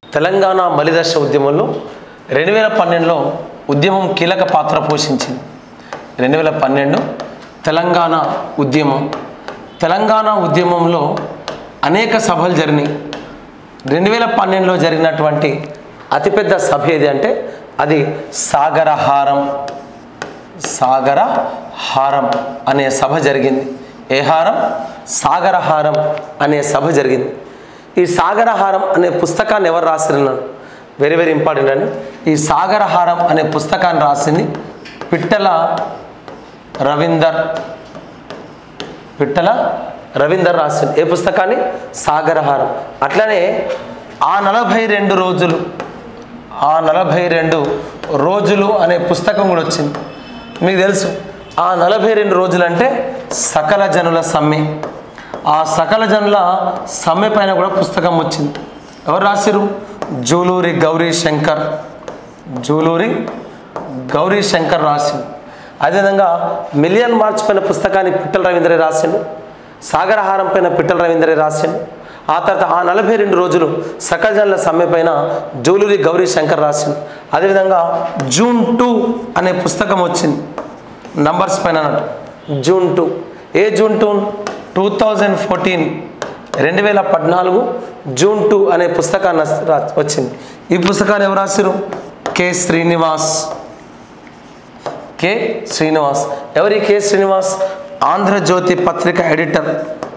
తెలంగాణ మలిదశ ఉద్యమంలో రెండు వేల పన్నెండులో ఉద్యమం కీలక పాత్ర పోషించింది రెండు వేల పన్నెండు తెలంగాణ ఉద్యమం తెలంగాణ ఉద్యమంలో అనేక సభలు జరిగినాయి రెండు వేల పన్నెండులో జరిగినటువంటి అతిపెద్ద సభ ఏది అంటే అది సాగరహారం సాగర హారం అనే సభ జరిగింది ఏ హారం సాగరహారం అనే సభ జరిగింది ఈ సాగరహారం అనే పుస్తకాన్ని ఎవరు రాసిరున్నారు వెరీ వెరీ ఇంపార్టెంట్ అండి ఈ సాగరహారం అనే పుస్తకాన్ని రాసింది పిట్టల రవీందర్ పిట్టల రవీందర్ రాసింది ఏ పుస్తకాన్ని సాగరహారం అట్లనే ఆ నలభై రెండు రోజులు ఆ నలభై రెండు రోజులు అనే పుస్తకం కూడా వచ్చింది మీకు తెలుసు ఆ నలభై రెండు రోజులు అంటే సకల జనుల సమ్మె ఆ సకల జనుల సమ్మె పైన కూడా పుస్తకం వచ్చింది ఎవరు రాసిరు జూలూరి గౌరీ శంకర్ జూలూరి గౌరీ శంకర్ రాసిండు అదేవిధంగా మిలియన్ మార్చ్ పైన పుస్తకాన్ని పిట్టల రవీంద్రే రాసిండు సాగరహారం పైన పిట్టల రవీంద్రే రాసిండు ఆ తర్వాత ఆ నలభై రెండు రోజులు సకల జనుల సమ్మె పైన జూలూరి గౌరీ శంకర్ రాసిండు అదేవిధంగా జూన్ టూ అనే పుస్తకం వచ్చింది నంబర్స్ పైన అన్నట్టు జూన్ టూ ఏ June two two thousand fourteen రెండు వేల పద్నాలుగు జూన్ టూ అనే పుస్తకాన్ని రా- వచ్చింది ఈ పుస్తకాన్ని ఎవరు రాసిరు కె శ్రీనివాస్ కె శ్రీనివాస్ ఎవరి కె శ్రీనివాస్ ఆంధ్రజ్యోతి పత్రిక ఎడిటర్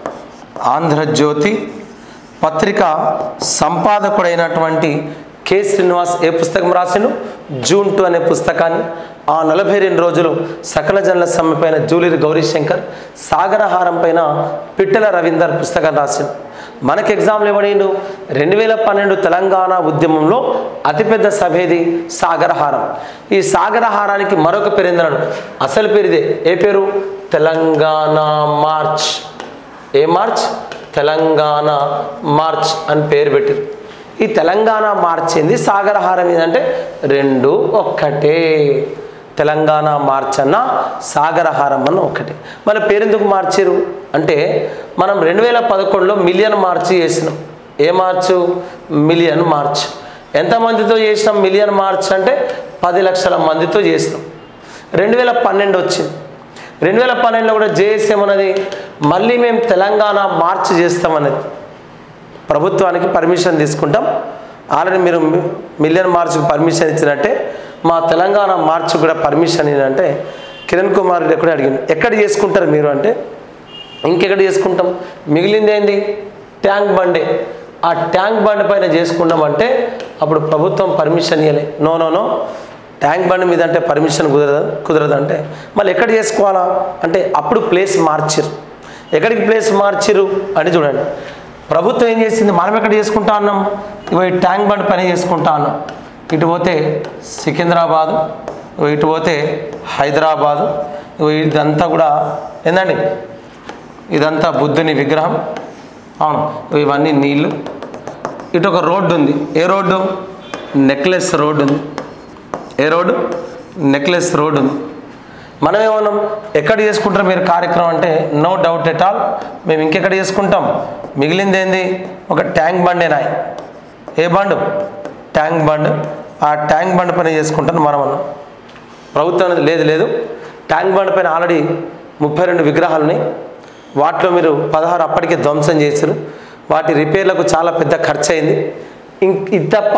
ఆంధ్రజ్యోతి పత్రిక సంపాదకుడైనటువంటి కె శ్రీనివాస్ ఏ పుస్తకం రాసిండు జూన్ టూ అనే పుస్తకాన్ని ఆ నలభై రెండు రోజులు సకల జనుల సమ్మె పైన జూలిరి గౌరీశంకర్ సాగరహారం పైన పిట్టల రవీందర్ పుస్తకం రాసిండు మనకి ఎగ్జామ్లు ఇవ్వడిండు రెండు వేల పన్నెండు తెలంగాణ ఉద్యమంలో అతిపెద్ద సభ ఏది సాగరహారం ఈ సాగరహారానికి మరొక పేరు ఏందన్నాడు అసలు పేరు ఇదే ఏ పేరు తెలంగాణ మార్చ్ ఏ మార్చ్ తెలంగాణ మార్చ్ అని పేరు పెట్టారు ఈ తెలంగాణ మార్చ్ ఏంది సాగరహారం ఏంటంటే రెండు ఒక్కటే తెలంగాణ మార్చ్ అన్న సాగరహారం అన్న ఒక్కటే మన పేరెందుకు మార్చారు అంటే మనం రెండు వేల పదకొండులో మిలియన్ మార్చ్ చేసినాం ఏ మార్చు మిలియన్ మార్చ్ ఎంతమందితో చేసినాం మిలియన్ మార్చ్ అంటే పది లక్షల మందితో చేసినాం రెండు వేల పన్నెండు వచ్చింది రెండు వేల పన్నెండులో కూడా జేఎస్ఎం అన్నది మళ్ళీ మేము తెలంగాణ మార్చ్ చేస్తామన్నది ప్రభుత్వానికి పర్మిషన్ తీసుకుంటాం ఆల్రెడీ మీరు మి- మిలియన్ మార్చ్కి పర్మిషన్ ఇచ్చినట్టే మా తెలంగాణ మార్చ్ కూడా పర్మిషన్ అంటే కిరణ్ కుమార్ రెడ్డి ఎక్కడ అడిగింది ఎక్కడ చేసుకుంటారు మీరు అంటే ఇంకెక్కడ చేసుకుంటాం మిగిలింది ఏంది ట్యాంక్ బండే ఆ ట్యాంక్ బండ్ పైన చేసుకుంటాం అంటే అప్పుడు ప్రభుత్వం పర్మిషన్ ఇవ్వలే no no no tank bund మీద అంటే పర్మిషన్ కుదరదు కుదరదు అంటే మళ్ళీ ఎక్కడ చేసుకోవాలా అంటే అప్పుడు ప్లేస్ మార్చిరు ఎక్కడికి ప్లేస్ మార్చిరు అని చూడండి ప్రభుత్వం ఏం చేసింది మనం ఎక్కడ చేసుకుంటా అన్నాం ఇగో ఈ ట్యాంక్ బండ్ పని చేసుకుంటా అన్నాం ఇటు పోతే సికింద్రాబాదు ఇగో ఇటు పోతే హైదరాబాదు ఇగో ఇదంతా కూడా ఏందండి ఇదంతా బుద్ధుని విగ్రహం అవును ఇవన్నీ నీళ్ళు ఇటు ఒక రోడ్డు ఉంది ఏ రోడ్డు నెక్లెస్ రోడ్డు ఉంది ఏ రోడ్డు నెక్లెస్ రోడ్డు ఉంది మనం ఏమన్నాం ఎక్కడ చేసుకుంటారు మీరు కార్యక్రమం అంటే నో డౌట్ ఎట్ ఆల్ మేము ఇంకెక్కడ చేసుకుంటాం మిగిలింది ఏంది ఒక ట్యాంక్ బండేనాయ్ ఏ బండు ట్యాంక్ బండ్ ఆ ట్యాంక్ బండ్ పైన చేసుకుంటాను మనం అన్నాం ప్రభుత్వం అనేది లేదు లేదు ట్యాంక్ బండ్ పైన ఆల్రెడీ ముప్పై రెండు విగ్రహాలు ఉన్నాయి వాటిలో మీరు పదహారు అప్పటికే ధ్వంసం చేశారు వాటి రిపేర్లకు చాలా పెద్ద ఖర్చు అయింది ఇంక ఇది తప్ప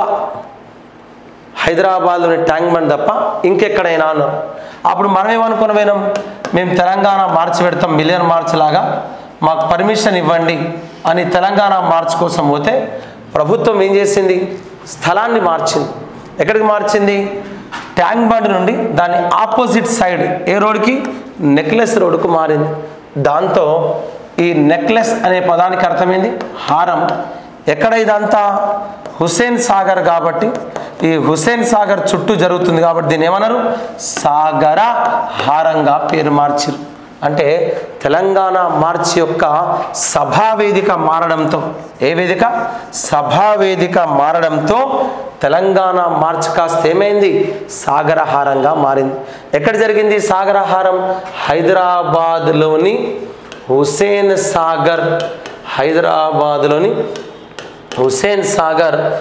హైదరాబాద్లోని ట్యాంక్ బండ్ తప్ప ఇంకెక్కడైనా అన్నారు అప్పుడు మనం ఏమనుకున్నాం మేము తెలంగాణ మార్చి పెడతాం మిలియన్ మార్చ్ లాగా మాకు పర్మిషన్ ఇవ్వండి అని తెలంగాణ మార్చ్ కోసం పోతే ప్రభుత్వం ఏం చేసింది స్థలాన్ని మార్చింది ఎక్కడికి మార్చింది ట్యాంక్ బండ్ నుండి దాని ఆపోజిట్ సైడ్ ఏ రోడ్కి నెక్లెస్ రోడ్డుకు మారింది దాంతో ఈ నెక్లెస్ అనే పదానికి అర్థమైంది హారం ఎక్కడ ఇదంతా హుసేన్ సాగర్ కాబట్టి ఈ హుసేన్ సాగర్ చుట్టూ జరుగుతుంది కాబట్టి దీన్ని ఏమన్నారు సాగర హారంగా పేరు మార్చిరు అంటే తెలంగాణ మార్చ్ యొక్క సభా వేదిక మారడంతో ఏ వేదిక సభా వేదిక మారడంతో తెలంగాణ మార్చ్ కాస్త ఏమైంది సాగరహారంగా మారింది ఎక్కడ జరిగింది సాగరహారం హైదరాబాద్లోని హుసేన్ సాగర్ హైదరాబాద్లోని హుసేన్ సాగర్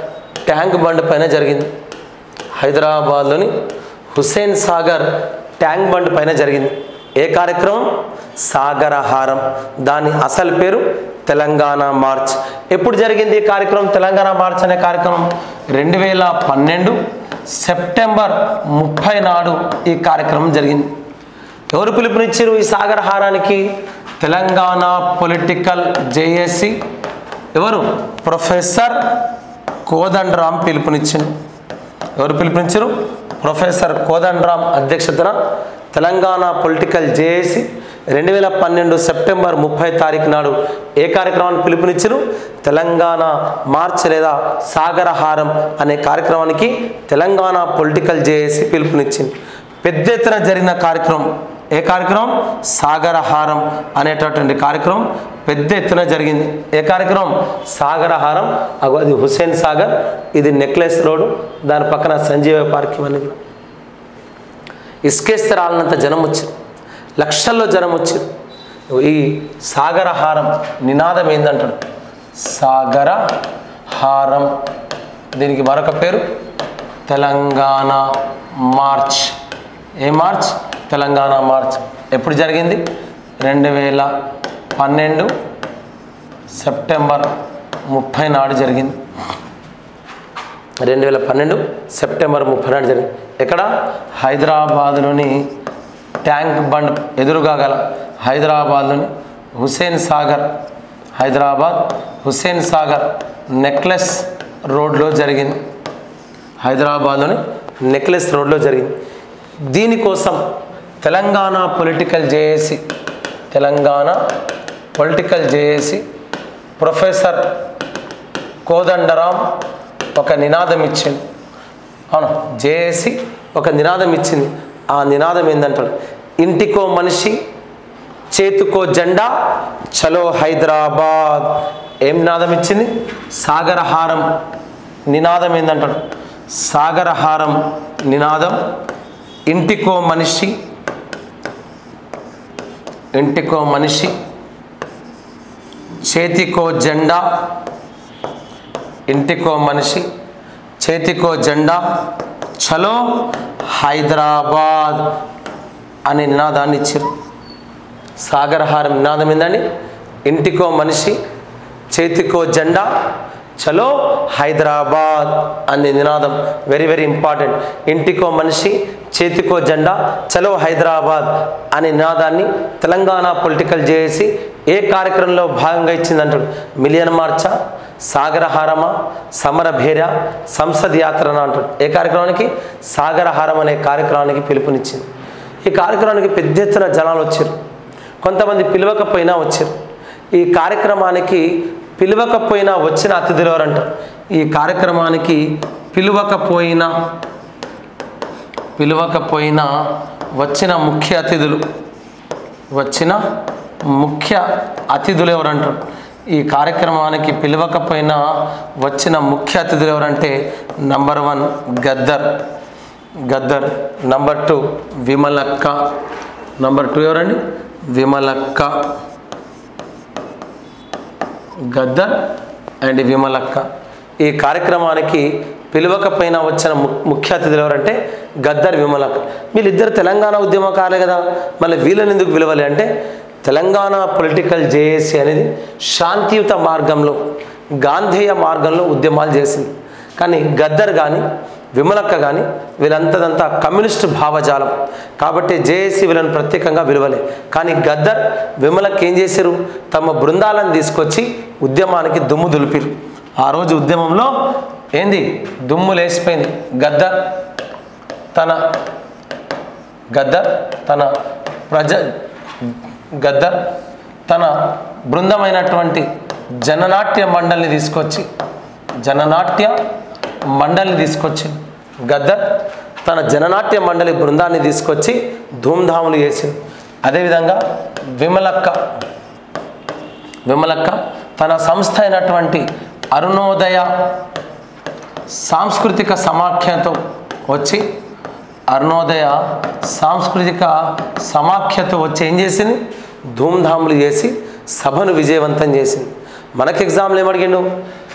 ట్యాంక్ బండ్ పైన జరిగింది హైదరాబాద్లోని హుస్సేన్ సాగర్ ట్యాంక్ బండ్ పైన జరిగింది ఏ కార్యక్రమం సాగరహారం దాని అసలు పేరు తెలంగాణ మార్చ్ ఎప్పుడు జరిగింది ఈ కార్యక్రమం తెలంగాణ మార్చ్ అనే కార్యక్రమం రెండు వేల పన్నెండు సెప్టెంబర్ ముప్పై నాడు ఈ కార్యక్రమం జరిగింది ఎవరు పిలుపునిచ్చారు ఈ సాగరహారానికి తెలంగాణ పొలిటికల్ జేఏసి ఎవరు ప్రొఫెసర్ కోదండరామ్ పిలుపునిచ్చింది ఎవరు పిలుపునిచ్చారు ప్రొఫెసర్ కోదండరామ్ అధ్యక్షతన తెలంగాణ పొలిటికల్ జేఏసి రెండు వేల పన్నెండు సెప్టెంబర్ ముప్పై తారీఖు నాడు ఏ కార్యక్రమాన్ని పిలుపునిచ్చారు తెలంగాణ మార్చ్ లేదా సాగరహారం అనే కార్యక్రమానికి తెలంగాణ పొలిటికల్ జేఏసి పిలుపునిచ్చింది పెద్ద ఎత్తున జరిగిన కార్యక్రమం ఏ కార్యక్రమం సాగరహారం అనేటటువంటి కార్యక్రమం పెద్ద ఎత్తున జరిగింది ఏ కార్యక్రమం సాగరహారం అగో అది హుస్సేన్ సాగర్ ఇది నెక్లెస్ రోడ్ దాని పక్కన సంజీవ పార్క్ ఇవన్నీ కూడా ఇసుకేస్తే రాలినంత జనం వచ్చారు లక్షల్లో జనం వచ్చారు ఈ సాగరహారం నినాదం ఏందంటాడు సాగర హారం దీనికి మరొక పేరు తెలంగాణ మార్చ్ ఏ మార్చ్ తెలంగాణ మార్చ్ ఎప్పుడు జరిగింది రెండు వేల పన్నెండు సెప్టెంబర్ ముప్పై నాడు జరిగింది రెండు వేల పన్నెండు సెప్టెంబర్ ముప్పై నాడు జరిగింది ఎక్కడ హైదరాబాద్లోని ట్యాంక్ బండ్ ఎదురుగా గల హైదరాబాద్లోని హుస్సేన్ సాగర్ హైదరాబాద్ హుస్సేన్ సాగర్ నెక్లెస్ రోడ్లో జరిగింది హైదరాబాద్లోని నెక్లెస్ రోడ్లో జరిగింది దీనికోసం Telangana political JAC Telangana political JAC professor Kodandaram ఒక నినాదం ఇచ్చింది అవును జేఏసి ఒక నినాదం ఇచ్చింది ఆ నినాదం ఏంటంటారు ఇంటికో మనిషి చేతుకో జెండా చలో హైదరాబాద్ ఏం నినాదం ఇచ్చింది సాగరహారం నినాదం ఏంటంటాడు సాగరహారం నినాదం ఇంటికో మనిషి ఇంటికో మనిషి చేతికో జెండా ఇంటికో మనిషి చేతికో జెండా చలో హైదరాబాద్ అనే నినాదాన్ని ఇచ్చారు సాగరహారం నినాదం ఏందండి ఇంటికో మనిషి చేతికో జెండా చలో హైదరాబాద్ అనే నినాదం వెరీ వెరీ ఇంపార్టెంట్ ఇంటికో మనిషి చేతికో జెండా చలో హైదరాబాద్ అనే నినాదాన్ని తెలంగాణ పొలిటికల్ జేఏసి ఏ కార్యక్రమంలో భాగంగా ఇచ్చిందంటాడు మిలియన్ మార్చా సాగరహారమా సమరభేర సంసద్ యాత్రన అంటాడు ఏ కార్యక్రమానికి సాగరహారం అనే కార్యక్రమానికి పిలుపునిచ్చింది ఈ కార్యక్రమానికి పెద్ద ఎత్తున జనాలు వచ్చారు కొంతమంది పిలవకపోయినా వచ్చారు ఈ కార్యక్రమానికి పిలవకపోయినా వచ్చిన అతిథులు ఎవరంటారు ఈ కార్యక్రమానికి పిలవకపోయినా పిలవకపోయినా వచ్చిన ముఖ్య అతిథులు వచ్చిన ముఖ్య అతిథులు ఎవరంటారు ఈ కార్యక్రమానికి పిలవకపోయినా వచ్చిన ముఖ్య అతిథులు ఎవరంటే number one Gaddar Gaddar number two Vimalakka number two ఎవరండి విమలక్క గద్దర్ అండ్ విమలక్క ఈ కార్యక్రమానికి పిలవకపోయినా వచ్చిన ము- ముఖ్య అతిథులు ఎవరంటే గద్దర్ విమలక్క వీళ్ళిద్దరు తెలంగాణ ఉద్యమకారులే కదా మళ్ళీ వీళ్ళని ఎందుకు పిలవాలి అంటే తెలంగాణ పొలిటికల్ జేఏసీ అనేది శాంతియుత మార్గంలో గాంధేయ మార్గంలో ఉద్యమాలు చేసింది కానీ గద్దర్ కానీ విమలక్క కానీ వీళ్ళంతదంతా కమ్యూనిస్టు భావజాలం కాబట్టి జేఏసీ వీళ్ళని ప్రత్యేకంగా విలువలే కానీ గద్దర్ విమలక్క ఏం చేశారు తమ బృందాలను తీసుకొచ్చి ఉద్యమానికి దుమ్ము దులిపిరు ఆ రోజు ఉద్యమంలో ఏంది దుమ్ము లేసిపోయింది గద్దర్ తన గద్దర్ తన ప్రజ గద్దర్ తన బృందమైనటువంటి జననాట్య మండలిని తీసుకొచ్చి జననాట్య మండలిని తీసుకొచ్చి గద్దర్ తన జననాట్య మండలి బృందాన్ని తీసుకొచ్చి ధూమ్ధాములు చేసింది అదేవిధంగా విమలక్క విమలక్క తన సంస్థ అయినటువంటి అరుణోదయ సాంస్కృతిక సమాఖ్యతో వచ్చి అరుణోదయ సాంస్కృతిక సమాఖ్యతో వచ్చి ఏం చేసింది ధూమ్ధాములు చేసి సభను విజయవంతం చేసింది మనకి ఎగ్జామ్లు ఏమడిగిండు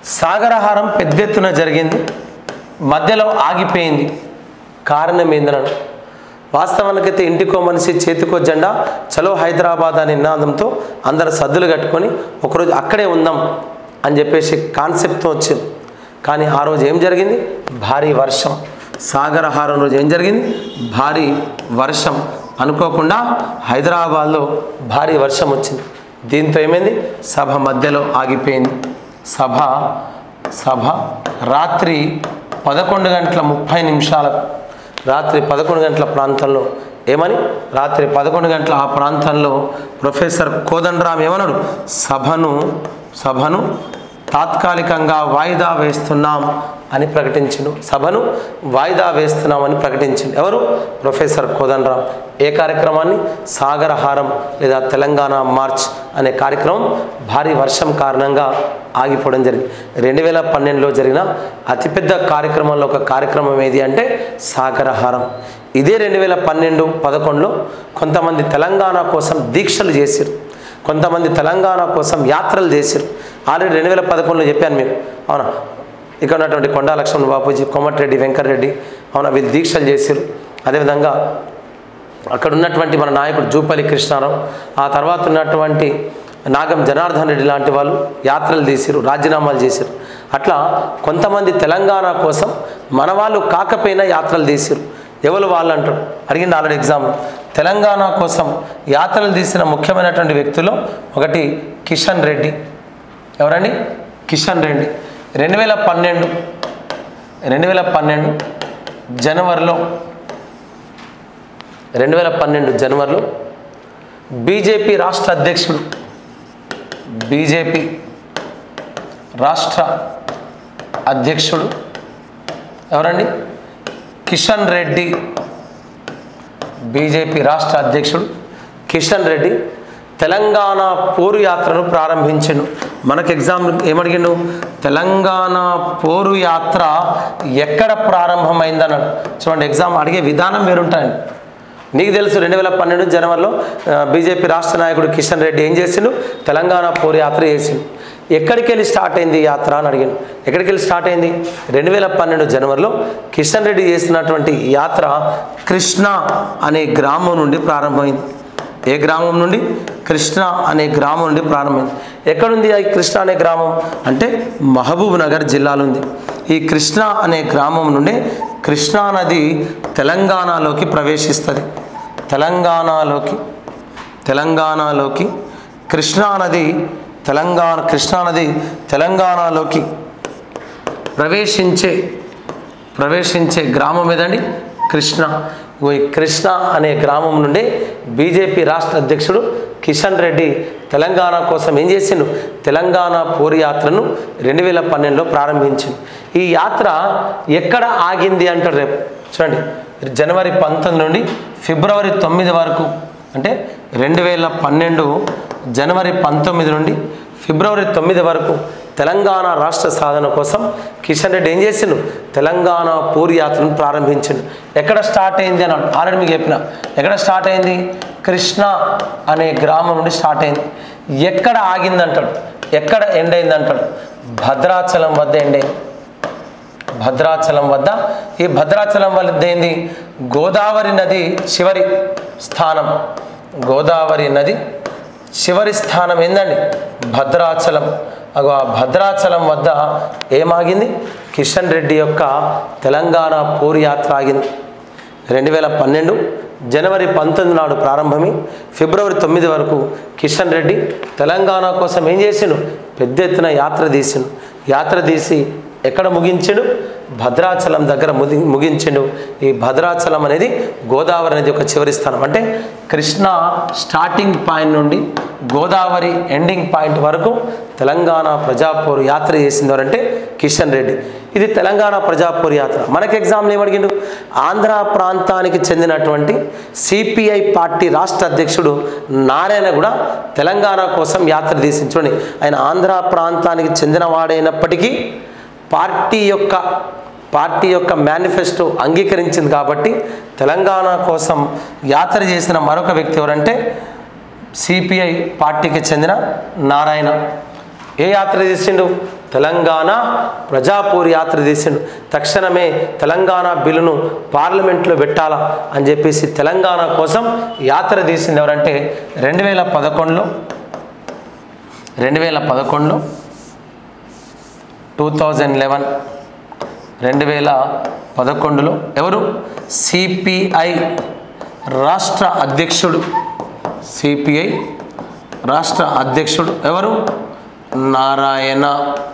సాగరహారం పెద్ద ఎత్తున జరిగింది మధ్యలో ఆగిపోయింది కారణం ఏందనడు వాస్తవానికైతే ఇంటికో మనిషి చేతికో జెండా చలో హైదరాబాద్ అనే నినాదంతో అందరు సద్దులు కట్టుకొని ఒకరోజు అక్కడే ఉందాం అని చెప్పేసి కాన్సెప్ట్తో వచ్చింది కానీ ఆ రోజు ఏం జరిగింది భారీ వర్షం సాగరహారం రోజు ఏం జరిగింది భారీ వర్షం అనుకోకుండా హైదరాబాద్లో భారీ వర్షం వచ్చింది దీంతో ఏమైంది సభ మధ్యలో ఆగిపోయింది సభ సభ రాత్రి పదకొండు గంటల ముప్పై నిమిషాలకు రాత్రి పదకొండు గంటల ప్రాంతంలో ఏమని రాత్రి పదకొండు గంటల ఆ ప్రాంతంలో ప్రొఫెసర్ కోదండరామ్ ఏమన్నాడు సభను సభను తాత్కాలికంగా వాయిదా వేస్తున్నాం అని ప్రకటించిండు సభను వాయిదా వేస్తున్నామని ప్రకటించిండు ఎవరు ప్రొఫెసర్ కోదండరామ్ ఏ కార్యక్రమాన్ని సాగరహారం లేదా తెలంగాణ మార్చ్ అనే కార్యక్రమం భారీ వర్షం కారణంగా ఆగిపోవడం జరిగింది రెండు వేల పన్నెండులో జరిగిన అతిపెద్ద కార్యక్రమంలో ఒక కార్యక్రమం ఏది అంటే సాగరహారం ఇదే రెండు వేల పన్నెండు పదకొండులో కొంతమంది తెలంగాణ కోసం దీక్షలు చేశారు కొంతమంది తెలంగాణ కోసం యాత్రలు చేశారు ఆల్రెడీ రెండు వేల పదకొండులో చెప్పాను మీకు అవునా ఇక్కడ ఉన్నటువంటి కొండా లక్ష్మణ్ బాపూజీ కోమటిరెడ్డి వెంకటరెడ్డి అవునా వీళ్ళు దీక్షలు చేశారు అదేవిధంగా అక్కడ ఉన్నటువంటి మన నాయకుడు జూపల్లి కృష్ణారావు ఆ తర్వాత ఉన్నటువంటి నాగం జనార్దన్ రెడ్డి లాంటి వాళ్ళు యాత్రలు తీసిరు రాజీనామాలు చేశారు అట్లా కొంతమంది తెలంగాణ కోసం మన వాళ్ళు కాకపోయినా యాత్రలు తీసిరు ఎవరు వాళ్ళు అంటారు అడిగింది ఆల్రెడీ ఎగ్జామ్ తెలంగాణ కోసం యాత్రలు తీసిన ముఖ్యమైనటువంటి వ్యక్తులు ఒకటి కిషన్ రెడ్డి ఎవరండి కిషన్ రెడ్డి రెండు వేల పన్నెండు రెండు వేల పన్నెండు జనవరిలో రెండు వేల పన్నెండు జనవరిలో బీజేపీ రాష్ట్ర అధ్యక్షుడు బీజేపీ రాష్ట్ర అధ్యక్షుడు ఎవరండి కిషన్ రెడ్డి బీజేపీ రాష్ట్ర అధ్యక్షుడు కిషన్ రెడ్డి తెలంగాణ పోరు యాత్రను ప్రారంభించిండు మనకు ఎగ్జామ్ ఏమడిగిండు తెలంగాణ పోరు యాత్ర ఎక్కడ ప్రారంభమైందన్నాడు చూడండి ఎగ్జామ్ అడిగే విధానం వేరుంటాయండి నీకు తెలుసు రెండు వేల పన్నెండు జనవరిలో ఆ, బీజేపీ రాష్ట్ర నాయకుడు కిషన్ రెడ్డి ఏం చేసిండు తెలంగాణ పోరు యాత్ర చేసిండు ఎక్కడికి వెళ్ళి స్టార్ట్ అయింది ఈ యాత్ర అని అడిగాను ఎక్కడికి వెళ్ళి స్టార్ట్ అయింది రెండు వేల పన్నెండు జనవరిలో కిషన్ రెడ్డి చేసినటువంటి ఈ యాత్ర కృష్ణ అనే గ్రామం నుండి ప్రారంభమైంది ఏ గ్రామం నుండి కృష్ణ అనే గ్రామం నుండి ప్రారంభమైంది ఎక్కడుంది ఈ కృష్ణ అనే గ్రామం అంటే మహబూబ్ నగర్ జిల్లాలో ఉంది ఈ కృష్ణ అనే గ్రామం నుండి కృష్ణా నది తెలంగాణలోకి ప్రవేశిస్తుంది తెలంగాణలోకి తెలంగాణలోకి కృష్ణా నది తెలంగాణ కృష్ణా నది తెలంగాణలోకి ప్రవేశించే ప్రవేశించే గ్రామం ఏదండి కృష్ణ ఇగో ఈ కృష్ణ అనే గ్రామం నుండి బీజేపీ రాష్ట్ర అధ్యక్షుడు కిషన్ రెడ్డి తెలంగాణ కోసం ఏం చేసిండు తెలంగాణ పోరు యాత్రను రెండు వేల పన్నెండులో ప్రారంభించిండు ఈ యాత్ర ఎక్కడ ఆగింది అంటారు రేపు చూడండి జనవరి పంతొమ్మిది నుండి ఫిబ్రవరి తొమ్మిది వరకు అంటే రెండు వేల పన్నెండు జనవరి పంతొమ్మిది నుండి ఫిబ్రవరి తొమ్మిది వరకు తెలంగాణ రాష్ట్ర సాధన కోసం కిషన్ రెడ్డి ఏం చేసిండు తెలంగాణ పూరి యాత్రను ప్రారంభించిండు ఎక్కడ స్టార్ట్ అయింది అని ఆల్రెడీ మీకు చెప్పిన ఎక్కడ స్టార్ట్ అయింది కృష్ణ అనే గ్రామం నుండి స్టార్ట్ అయింది ఎక్కడ ఆగింది అంటాడు ఎక్కడ ఎండ్ అయింది అంటాడు భద్రాచలం వద్ద ఎండ్ అయింది భద్రాచలం వద్ద ఈ భద్రాచలం వద్ద ఏంది గోదావరి నది చివరి స్థానం గోదావరి నది చివరి స్థానం ఏందండి భద్రాచలం అగో ఆ భద్రాచలం వద్ద ఏమాగింది కిషన్ రెడ్డి యొక్క తెలంగాణ పోరు యాత్ర ఆగింది రెండు వేల పన్నెండు జనవరి పంతొమ్మిది నాడు ప్రారంభమై ఫిబ్రవరి తొమ్మిది వరకు కిషన్ రెడ్డి తెలంగాణ కోసం ఏం చేసిండు పెద్ద ఎత్తున యాత్ర తీసిండు యాత్ర తీసి ఎక్కడ ముగించిండు భద్రాచలం దగ్గర ముగి ముగించిండు ఈ భద్రాచలం అనేది గోదావరి అనేది ఒక చివరి స్థానం అంటే కృష్ణ స్టార్టింగ్ పాయింట్ నుండి గోదావరి ఎండింగ్ పాయింట్ వరకు తెలంగాణ ప్రజాపోరు యాత్ర చేసింది ఎవరంటే కిషన్ రెడ్డి ఇది తెలంగాణ ప్రజాపోరు యాత్ర మనకి ఎగ్జామ్లు ఏమడిగిండు ఆంధ్ర ప్రాంతానికి చెందినటువంటి సిపిఐ పార్టీ రాష్ట్ర అధ్యక్షుడు నారాయణ కూడా తెలంగాణ కోసం యాత్ర తీసింది చూడండి ఆయన ఆంధ్ర ప్రాంతానికి చెందినవాడైనప్పటికీ పార్టీ యొక్క పార్టీ యొక్క మేనిఫెస్టో అంగీకరించింది కాబట్టి తెలంగాణ కోసం యాత్ర చేసిన మరొక వ్యక్తి ఎవరంటే సిపిఐ పార్టీకి చెందిన నారాయణ ఏ యాత్ర చేసిండు తెలంగాణ ప్రజాపూర్ యాత్ర తీసిండు తక్షణమే తెలంగాణ బిల్లును పార్లమెంట్లో పెట్టాలా అని చెప్పేసి తెలంగాణ కోసం యాత్ర తీసింది ఎవరంటే రెండు వేల పదకొండులో రెండు వేల పదకొండులో టూ థౌజండ్ లెవెన్ రెండు వేల పదకొండులో ఎవరు సిపిఐ రాష్ట్ర అధ్యక్షుడు సిపిఐ రాష్ట్ర అధ్యక్షుడు ఎవరు నారాయణ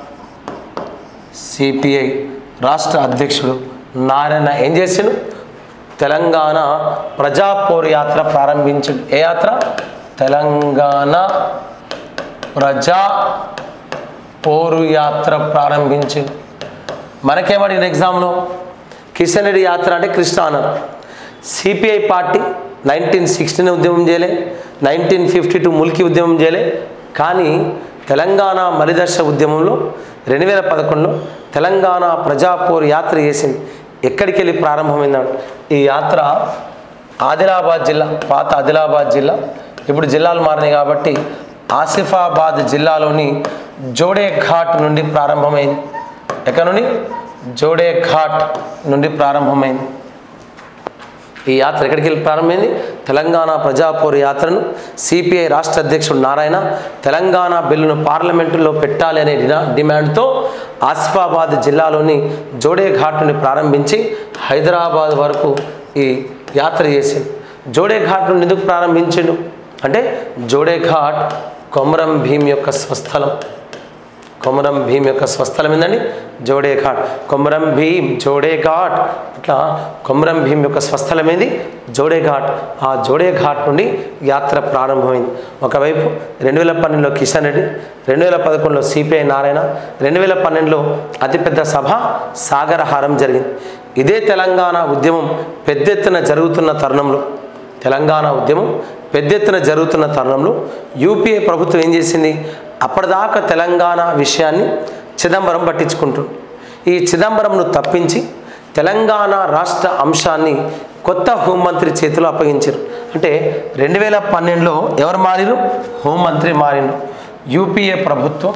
సిపిఐ రాష్ట్ర అధ్యక్షుడు నారాయణ ఏం చేసిండు తెలంగాణ ప్రజాపోరు యాత్ర ప్రారంభించిండు ఏ యాత్ర తెలంగాణ ప్రజా పోరు యాత్ర ప్రారంభించింది మనకేమడిగిన ఎగ్జామ్లో కిషన్ రెడ్డి యాత్ర అంటే కృష్ణ అన్నారు సిపిఐ పార్టీ నైన్టీన్ సిక్స్టీన్ ఉద్యమం చేయలే నైన్టీన్ ఫిఫ్టీ టూ ముల్కీ ఉద్యమం చేయలే కానీ తెలంగాణ మలిదర్శ ఉద్యమంలో రెండు వేల పదకొండులో తెలంగాణ ప్రజాపోరు యాత్ర చేసింది ఎక్కడికి వెళ్ళి ప్రారంభమైందంటే ఈ యాత్ర ఆదిలాబాద్ జిల్లా పాత ఆదిలాబాద్ జిల్లా ఇప్పుడు జిల్లాలు మారినాయి కాబట్టి ఆసిఫాబాద్ జిల్లాలోని జోడే ఘాట్ నుండి ప్రారంభమైంది ఎక్కడ నుండి జోడే ఘాట్ నుండి ప్రారంభమైంది ఈ యాత్ర ఎక్కడికి వెళ్ళి ప్రారంభమైంది తెలంగాణ ప్రజాపోరు యాత్రను సిపిఐ రాష్ట్ర అధ్యక్షుడు నారాయణ తెలంగాణ బిల్లును పార్లమెంటులో పెట్టాలి అనే డినా డిమాండ్తో ఆసిఫాబాద్ జిల్లాలోని జోడే ఘాట్ నుండి ప్రారంభించి హైదరాబాద్ వరకు ఈ యాత్ర చేసింది జోడే ఘాట్ నుండి ఎందుకు ప్రారంభించిండు అంటే జోడే ఘాట్ కొమరం భీం యొక్క స్వస్థలం కొమరం భీం యొక్క స్వస్థలం ఏందండి జోడే ఘాట్ కొమరం భీం జోడే ఘాట్ ఇట్లా కొమరం భీం యొక్క స్వస్థలం ఏంది జోడే ఘాట్ ఆ జోడే ఘాట్ నుండి యాత్ర ప్రారంభమైంది ఒకవైపు రెండు వేల పన్నెండులో కిషన్ రెడ్డి రెండు వేల పదకొండులో సిపిఐ నారాయణ రెండు వేల పన్నెండులో అతిపెద్ద సభ సాగరహారం జరిగింది ఇదే తెలంగాణ ఉద్యమం పెద్ద ఎత్తున జరుగుతున్న తరుణంలో తెలంగాణ ఉద్యమం పెద్ద ఎత్తున జరుగుతున్న తరుణంలో యూపీఏ ప్రభుత్వం ఏం చేసింది అప్పటిదాకా తెలంగాణ విషయాన్ని చిదంబరం పట్టించుకుంటుంది ఈ చిదంబరంను తప్పించి తెలంగాణ రాష్ట్ర అంశాన్ని కొత్త హోంమంత్రి చేతిలో అప్పగించారు అంటే రెండు వేల పన్నెండులో ఎవరు మారిరు హోంమంత్రి మారిను యూపీఏ ప్రభుత్వం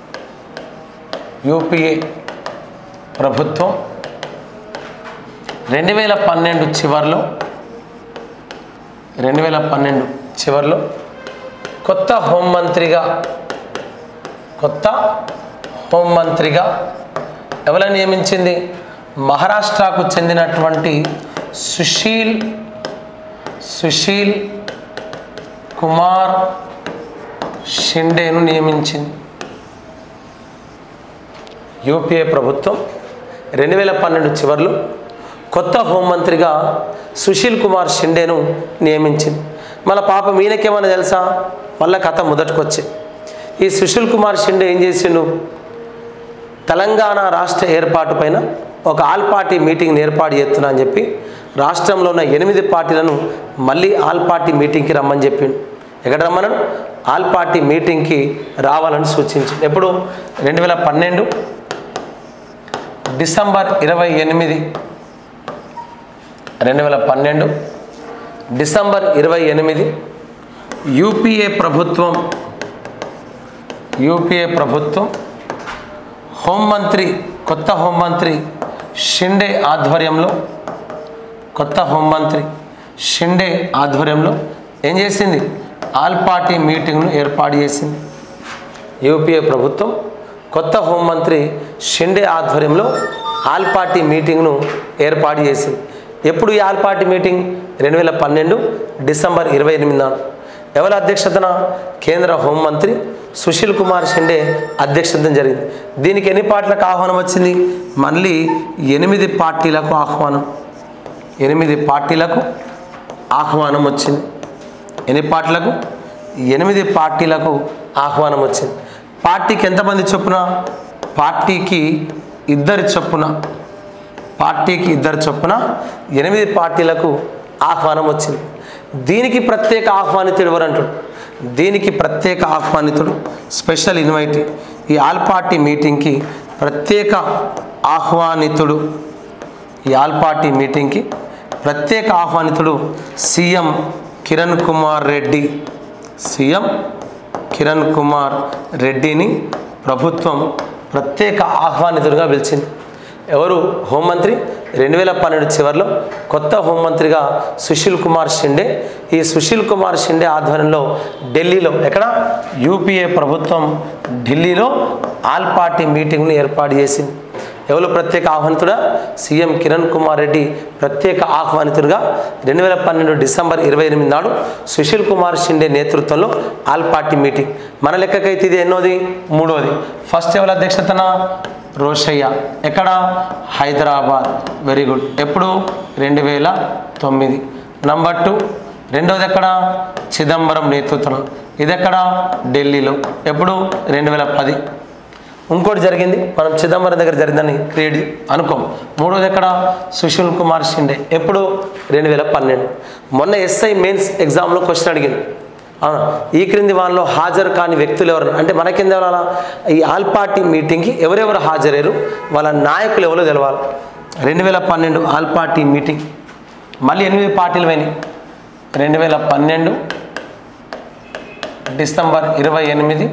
యూపీఏ ప్రభుత్వం రెండు వేల పన్నెండు చివరిలో రెండు వేల పన్నెండు చివరిలో కొత్త హోంమంత్రిగా కొత్త హోంమంత్రిగా ఎవరిని నియమించింది మహారాష్ట్రకు చెందినటువంటి సుశీల్ సుశీల్ కుమార్ షిండేను నియమించింది యూపీఏ ప్రభుత్వం రెండు వేల పన్నెండు చివరిలో కొత్త హోంమంత్రిగా సుశీల్ కుమార్ షిండేను నియమించింది మళ్ళీ పాపం ఈయనకేమన్నా తెలుసా మళ్ళీ కథ మొదటికొచ్చి ఈ సుశీల్ కుమార్ షిండే ఏం చేసిండు తెలంగాణ రాష్ట్ర ఏర్పాటు పైన ఒక ఆల్ పార్టీ మీటింగ్ని ఏర్పాటు చేస్తున్నా అని చెప్పి రాష్ట్రంలో ఉన్న ఎనిమిది పార్టీలను మళ్ళీ ఆల్ పార్టీ మీటింగ్కి రమ్మని చెప్పిండు ఎక్కడ రమ్మన్నాడు ఆల్ పార్టీ మీటింగ్కి రావాలని సూచించింది ఎప్పుడు రెండు వేల పన్నెండు డిసెంబర్ ఇరవై ఎనిమిది రెండు వేల పన్నెండు డిసెంబర్ ఇరవై ఎనిమిది యూపీఏ ప్రభుత్వం యూపీఏ ప్రభుత్వం హోంమంత్రి కొత్త హోంమంత్రి షిండే ఆధ్వర్యంలో కొత్త హోంమంత్రి షిండే ఆధ్వర్యంలో ఏం చేసింది ఆల్ పార్టీ మీటింగ్ను ఏర్పాటు చేసింది యూపీఏ ప్రభుత్వం కొత్త హోంమంత్రి షిండే ఆధ్వర్యంలో ఆల్ పార్టీ మీటింగ్ను ఏర్పాటు చేసింది ఎప్పుడు ఈ ఆల్ పార్టీ మీటింగ్ రెండు వేల పన్నెండు డిసెంబర్ ఇరవై ఎనిమిది నాడు ఎవరి అధ్యక్షతన కేంద్ర హోంమంత్రి సుశీల్ కుమార్ షిండే అధ్యక్షతన జరిగింది దీనికి ఎన్ని పార్టీలకు ఆహ్వానం వచ్చింది మళ్ళీ ఎనిమిది పార్టీలకు ఆహ్వానం ఎనిమిది పార్టీలకు ఆహ్వానం వచ్చింది ఎన్ని పార్టీలకు ఎనిమిది పార్టీలకు ఆహ్వానం వచ్చింది పార్టీకి ఎంతమంది చొప్పున పార్టీకి ఇద్దరి చొప్పున పార్టీకి ఇద్దరు చొప్పున ఎనిమిది పార్టీలకు ఆహ్వానం వచ్చింది దీనికి ప్రత్యేక ఆహ్వానితుడు ఎవరు అంటాడు దీనికి ప్రత్యేక ఆహ్వానితుడు స్పెషల్ ఇన్వైటీ ఈ ఆల్ పార్టీ మీటింగ్కి ప్రత్యేక ఆహ్వానితుడు ఈ ఆల్ పార్టీ మీటింగ్కి ప్రత్యేక ఆహ్వానితుడు సీఎం కిరణ్ కుమార్ రెడ్డి సీఎం కిరణ్ కుమార్ రెడ్డిని ప్రభుత్వం ప్రత్యేక ఆహ్వానితుడిగా పిలిచింది ఎవరు హోంమంత్రి రెండు వేల పన్నెండు చివరిలో కొత్త హోంమంత్రిగా సుశీల్ కుమార్ షిండే ఈ సుశీల్ కుమార్ షిండే ఆధ్వర్యంలో ఢిల్లీలో ఎక్కడ యూపీఏ ప్రభుత్వం ఢిల్లీలో ఆల్ పార్టీ మీటింగ్ను ఏర్పాటు చేసింది ఎవరు ప్రత్యేక ఆహ్వానితుడా సీఎం కిరణ్ కుమార్ రెడ్డి ప్రత్యేక ఆహ్వానితుడిగా రెండు వేల పన్నెండు డిసెంబర్ ఇరవై ఎనిమిది నాడు సుశీల్ కుమార్ షిండే నేతృత్వంలో ఆల్ పార్టీ మీటింగ్ మన లెక్కకైతే ఇది ఎన్నోది మూడోది ఫస్ట్ ఎవరి అధ్యక్షతన రోషయ్య ఎక్కడ హైదరాబాద్ వెరీ గుడ్ ఎప్పుడు రెండు వేల తొమ్మిది నంబర్ టూ రెండోది ఎక్కడ చిదంబరం నేతృత్వం ఇది ఎక్కడ ఢిల్లీలో ఎప్పుడు రెండు వేల పది ఇంకోటి జరిగింది మనం చిదంబరం దగ్గర జరిగిందని క్రియేట్ అనుకోం మూడోది ఎక్కడ సుశీల్ కుమార్ షిండే ఎప్పుడు రెండు వేల పన్నెండు మొన్న ఎస్ఐ మెయిన్స్ ఎగ్జామ్లో క్వశ్చన్ అడిగింది అవునా ఈ క్రింది వాళ్ళలో హాజరు కాని వ్యక్తులు ఎవరు అంటే మనకింద ఎవరు ఈ ఆల్ పార్టీ మీటింగ్కి ఎవరెవరు హాజరయ్యారు వాళ్ళ నాయకులు ఎవరో తెలవాలి రెండు వేల పన్నెండు ఆల్ పార్టీ మీటింగ్ మళ్ళీ ఎనిమిది పార్టీలు పోయినాయి రెండు వేల పన్నెండు డిసెంబర్ ఇరవై ఎనిమిది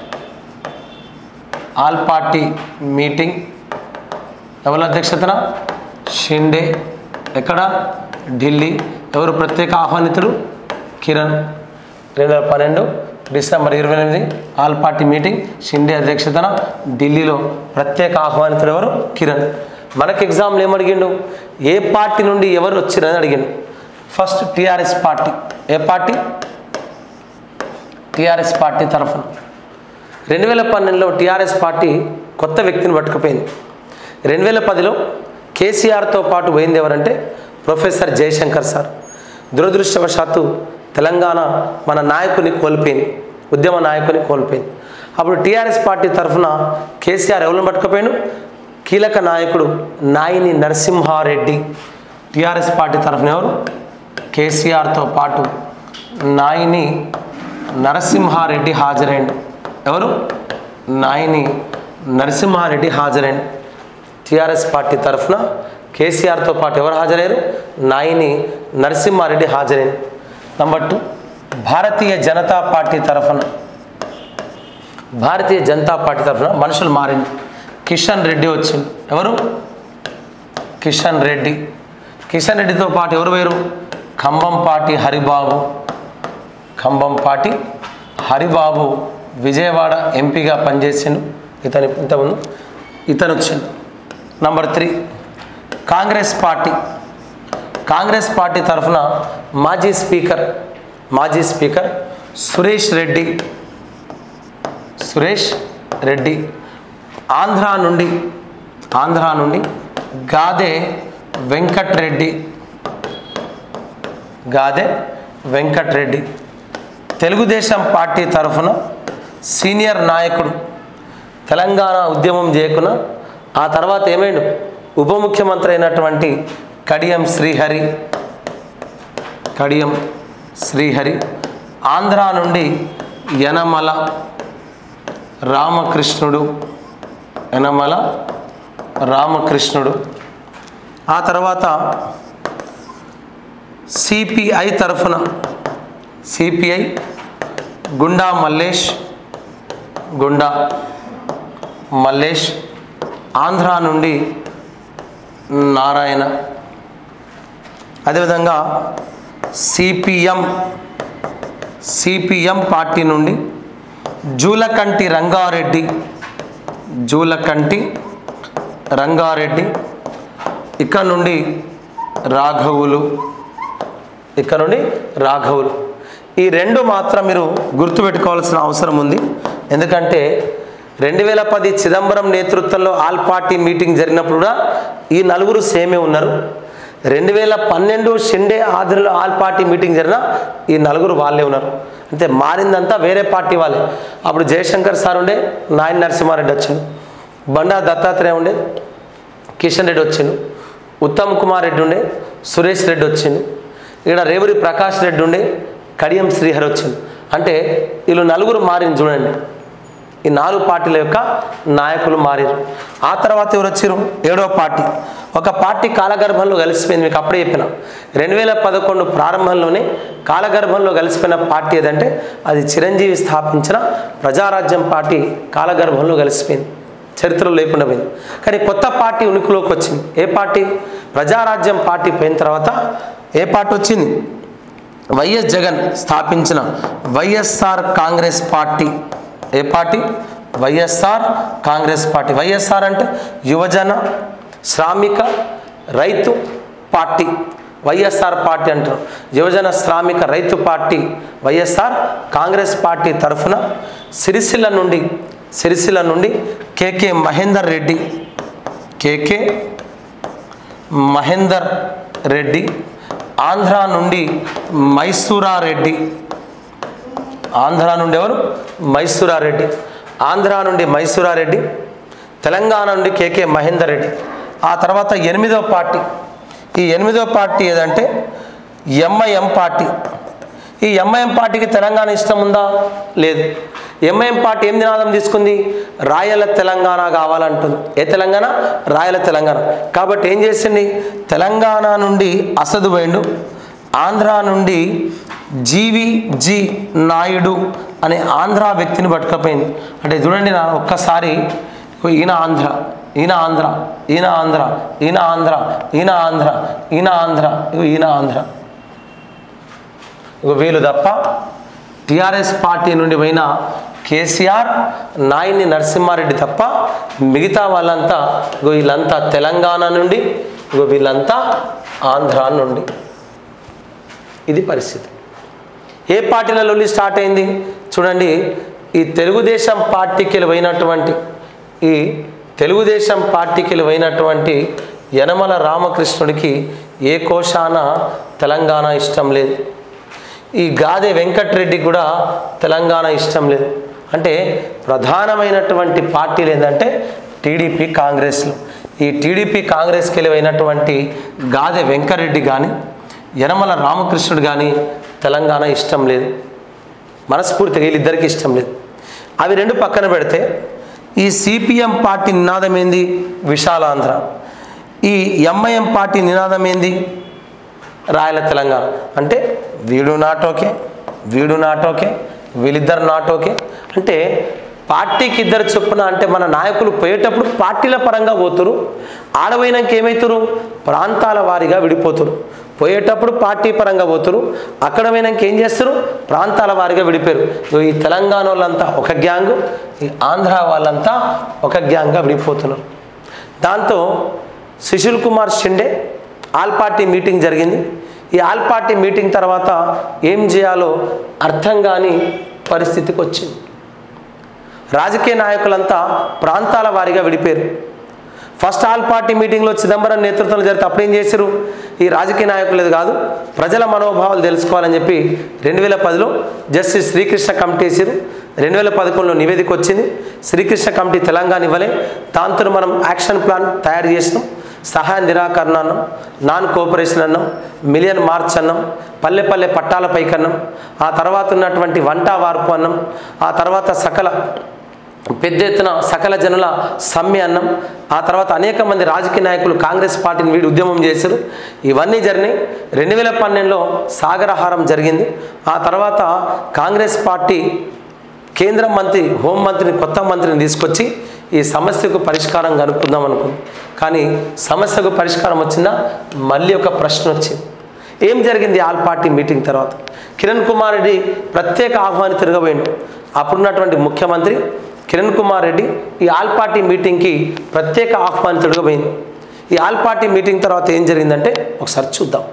ఆల్ పార్టీ మీటింగ్ ఎవరి అధ్యక్షతన షిండే ఎక్కడ ఢిల్లీ ఎవరు ప్రత్యేక ఆహ్వానితుడు కిరణ్ రెండు వేల పన్నెండు డిసెంబర్ ఇరవై ఎనిమిది ఆల్ పార్టీ మీటింగ్ షిండే అధ్యక్షతన ఢిల్లీలో ప్రత్యేక ఆహ్వానితుడు ఎవరు కిరణ్ మనకి ఎగ్జామ్లు ఏమడిగిండు ఏ పార్టీ నుండి ఎవరు వచ్చిరని అడిగిండు ఫస్ట్ టీఆర్ఎస్ పార్టీ ఏ పార్టీ టీఆర్ఎస్ పార్టీ తరఫున రెండు వేల పన్నెండులో టీఆర్ఎస్ పార్టీ కొత్త వ్యక్తిని పట్టుకుపోయింది రెండు వేల పదిలో కేసీఆర్తో పాటు పోయింది ఎవరంటే ప్రొఫెసర్ జయశంకర్ సార్ దురదృష్టవశాత్తు తెలంగాణ మన నాయకుని కోల్పోయింది ఉద్యమ నాయకుని కోల్పోయింది అప్పుడు టీఆర్ఎస్ పార్టీ తరఫున కేసీఆర్ ఎవరిని పట్టుకుపోయాడు కీలక నాయకుడు నాయిని నరసింహారెడ్డి టీఆర్ఎస్ పార్టీ తరఫున ఎవరు కేసీఆర్తో పాటు నాయిని నరసింహారెడ్డి హాజరైండు ఎవరు నాయని నరసింహారెడ్డి హాజరైండు టీఆర్ఎస్ పార్టీ తరఫున కేసీఆర్తో పాటు ఎవరు హాజరయ్యారు నాయని నరసింహారెడ్డి హాజరైంది number two Bharatiya Janata party తరఫున భారతీయ జనతా పార్టీ తరఫున మనుషులు మారింది కిషన్ రెడ్డి వచ్చింది ఎవరు కిషన్ రెడ్డి కిషన్ రెడ్డితో పాటు ఎవరు వేరు ఖమ్మంపాటి హరిబాబు ఖమ్మంపాటి హరిబాబు విజయవాడ ఎంపీగా పనిచేసిండు ఇతని ఇంతకుముందు ఇతను వచ్చిండు number three Congress party Congress party తరఫున మాజీ స్పీకర్ మాజీ స్పీకర్ సురేష్ రెడ్డి సురేష్ రెడ్డి ఆంధ్ర నుండి ఆంధ్ర నుండి గాదే వెంకట్రెడ్డి గాదే వెంకట్రెడ్డి తెలుగుదేశం పార్టీ తరఫున సీనియర్ నాయకుడు తెలంగాణ ఉద్యమం చేయకున్నా ఆ తర్వాత ఏమైండు ఉప ముఖ్యమంత్రి అయినటువంటి కడియం శ్రీహరి కడియం శ్రీహరి ఆంధ్ర నుండి యనమల రామకృష్ణుడు యనమల రామకృష్ణుడు ఆ తర్వాత సిపిఐ తరఫున సిపిఐ గుండా మల్లేష్ గుండా మల్లేష్ ఆంధ్ర నుండి నారాయణ అదేవిధంగా సిపిఎం సిపిఎం పార్టీ నుండి జూలకంటి రంగారెడ్డి జూలకంటి రంగారెడ్డి ఇక్కడ నుండి రాఘవులు ఇక్కడ నుండి రాఘవులు ఈ రెండు మాత్రం మీరు గుర్తుపెట్టుకోవాల్సిన అవసరం ఉంది ఎందుకంటే రెండు వేల పది చిదంబరం నేతృత్వంలో ఆల్ పార్టీ మీటింగ్ జరిగినప్పుడు కూడా ఈ నలుగురు సేమే ఉన్నారు రెండు వేల పన్నెండు షిండే ఆధ్వర్యంలో ఆల్ పార్టీ మీటింగ్ జరిగిన ఈ నలుగురు వాళ్ళే ఉన్నారు అంటే మారిందంతా వేరే పార్టీ వాళ్ళే అప్పుడు జయశంకర్ సార్ ఉండే నాయన నరసింహారెడ్డి వచ్చిండు బండా దత్తాత్రేయ ఉండే కిషన్ రెడ్డి వచ్చిండు ఉత్తమ్ కుమార్ రెడ్డి ఉండే సురేష్ రెడ్డి వచ్చిండు ఇక్కడ రేవూరి ప్రకాష్ రెడ్డి ఉండే కడియం శ్రీహరి వచ్చిండు అంటే వీళ్ళు నలుగురు మారింది చూడండి ఈ నాలుగు పార్టీల యొక్క నాయకులు మారారు ఆ తర్వాత ఎవరు వచ్చారు ఏడవ పార్టీ ఒక పార్టీ కాలగర్భంలో కలిసిపోయింది మీకు అప్పుడే చెప్పిన రెండు వేల పదకొండు ప్రారంభంలోనే కాలగర్భంలో కలిసిపోయిన పార్టీ ఏదంటే అది చిరంజీవి స్థాపించిన ప్రజారాజ్యం పార్టీ కాలగర్భంలో కలిసిపోయింది చరిత్రలో లేకుండా పోయింది కానీ కొత్త పార్టీ ఉనికిలోకి వచ్చింది ఏ పార్టీ ప్రజారాజ్యం పార్టీ పోయిన తర్వాత ఏ పార్టీ వచ్చింది వైఎస్ జగన్ స్థాపించిన వైఎస్ఆర్ కాంగ్రెస్ పార్టీ ఏ party YSR Congress party YSR అంటే యువజన శ్రామిక రైతు పార్టీ వైఎస్ఆర్ పార్టీ అంటారు యువజన శ్రామిక రైతు పార్టీ వైఎస్ఆర్ కాంగ్రెస్ పార్టీ తరఫున సిరిసిల్ల నుండి సిరిసిల్ల నుండి కేకే మహేందర్ రెడ్డి కేకే మహేందర్ రెడ్డి ఆంధ్ర నుండి మైసూరారెడ్డి ఆంధ్ర నుండి ఎవరు మైసూరారెడ్డి ఆంధ్ర నుండి మైసూరారెడ్డి తెలంగాణ నుండి కేకే మహేందర్ రెడ్డి ఆ తర్వాత ఎనిమిదో పార్టీ ఈ ఎనిమిదో పార్టీ ఏదంటే ఎంఐఎం పార్టీ ఈ ఎంఐఎం పార్టీకి తెలంగాణ ఇష్టం ఉందా లేదు ఎంఐఎం పార్టీ ఏం నినాదం తీసుకుంది రాయల తెలంగాణ కావాలంటుంది ఏ తెలంగాణ రాయల తెలంగాణ కాబట్టి ఏం చేసింది తెలంగాణ నుండి అసదు వేండు ఆంధ్ర నుండి జీవి జి నాయుడు అనే ఆంధ్ర వ్యక్తిని పట్టుకపోయింది అంటే చూడండి నా ఒక్కసారి ఈయన ఆంధ్ర ఈయన ఆంధ్ర ఈయన ఆంధ్ర ఈయన ఆంధ్ర ఈయన ఆంధ్ర ఈయన ఆంధ్ర ఇగో ఈయన ఆంధ్ర ఇగో వీళ్ళు తప్ప టిఆర్ఎస్ పార్టీ నుండి పోయిన కేసీఆర్ నాయని నరసింహారెడ్డి తప్ప మిగతా వాళ్ళంతా ఇగో వీళ్ళంతా తెలంగాణ నుండి ఇగో వీళ్ళంతా ఆంధ్ర నుండి ఇది పరిస్థితి ఏ పార్టీలలో స్టార్ట్ అయింది చూడండి ఈ తెలుగుదేశం పార్టీకి పోయినటువంటి ఈ తెలుగుదేశం పార్టీకి పోయినటువంటి యనమల రామకృష్ణుడికి ఏ కోశాన తెలంగాణ ఇష్టం లేదు ఈ గాదె వెంకట్రెడ్డి కూడా తెలంగాణ ఇష్టం లేదు అంటే ప్రధానమైనటువంటి పార్టీలు ఏంటంటే టీడీపీ కాంగ్రెస్లు ఈ టీడీపీ కాంగ్రెస్కి వెళ్ళిపోయినటువంటి గాదె వెంకరెడ్డి కానీ యనమల రామకృష్ణుడు కానీ తెలంగాణ ఇష్టం లేదు మనస్ఫూర్తిగా వీళ్ళిద్దరికీ ఇష్టం లేదు అవి రెండు పక్కన పెడితే ఈ సిపిఎం పార్టీ నినాదం ఏంది విశాలాంధ్ర ఈ ఎంఐఎం పార్టీ నినాదం ఏంది రాయల తెలంగాణ అంటే వీడు నాటోకే వీడు నాటోకే వీళ్ళిద్దరు నాటోకే అంటే పార్టీకి ఇద్దరు చొప్పున అంటే మన నాయకులు పోయేటప్పుడు పార్టీల పరంగా పోతురు ఆడపోయినాక ఏమవుతారు ప్రాంతాల వారీగా విడిపోతురు పోయేటప్పుడు పార్టీ పరంగా పోతురు అక్కడ పోయినాక ఏం చేస్తారు ప్రాంతాల వారీగా విడిపోయారు ఇగో ఈ తెలంగాణ వాళ్ళంతా ఒక గ్యాంగ్ ఈ ఆంధ్ర వాళ్ళంతా ఒక గ్యాంగ్గా విడిపోతున్నారు దాంతో Sushil Kumar Shinde all party meeting జరిగింది ఈ ఆల్ పార్టీ మీటింగ్ తర్వాత ఏం చేయాలో అర్థం కాని పరిస్థితికి వచ్చింది రాజకీయ నాయకులంతా ప్రాంతాల వారీగా విడిపోయారు ఫస్ట్ ఆల్ పార్టీ మీటింగ్లో చిదంబరం నేతృత్వంలో జరిగితే అప్పుడు ఏం చేశారు ఈ రాజకీయ నాయకులది కాదు ప్రజల మనోభావాలు తెలుసుకోవాలని చెప్పి రెండు వేల పదిలో జస్టిస్ శ్రీకృష్ణ కమిటీ వేసారు రెండు వేల పదకొండులో నివేదిక వచ్చింది శ్రీకృష్ణ కమిటీ తెలంగాణ ఇవ్వలే దాంతో మనం యాక్షన్ ప్లాన్ తయారు చేసినాం సహాయ నిరాకరణ అన్నాం నాన్ కోఆపరేషన్ అన్నాం మిలియన్ మార్చ్ అన్నాం పల్లె పల్లె పట్టాల పైకన్నాం ఆ తర్వాత ఉన్నటువంటి వంట వార్పు అన్నాం ఆ తర్వాత సకల పెద్ద ఎత్తున సకల జనుల సమ్మె అన్నం ఆ తర్వాత అనేక మంది రాజకీయ నాయకులు కాంగ్రెస్ పార్టీని వీడి ఉద్యమం చేశారు ఇవన్నీ జరిగినాయి రెండు వేల పన్నెండులో సాగరహారం జరిగింది ఆ తర్వాత కాంగ్రెస్ పార్టీ కేంద్ర మంత్రి హోంమంత్రిని కొత్త మంత్రిని తీసుకొచ్చి ఈ సమస్యకు పరిష్కారం కనుక్కుందాం అనుకుంది కానీ సమస్యకు పరిష్కారం వచ్చిందా మళ్ళీ ఒక ప్రశ్న వచ్చింది ఏం జరిగింది ఆల్ పార్టీ మీటింగ్ తర్వాత కిరణ్ కుమార్ రెడ్డి ప్రత్యేక ఆహ్వానితుడిగా పోయిండు అప్పుడున్నటువంటి ముఖ్యమంత్రి కిరణ్ కుమార్ రెడ్డి ఈ ఆల్ పార్టీ మీటింగ్కి ప్రత్యేక ఆహ్వానితుడిగా పోయింది ఈ ఆల్ పార్టీ మీటింగ్ తర్వాత ఏం జరిగిందంటే ఒకసారి చూద్దాం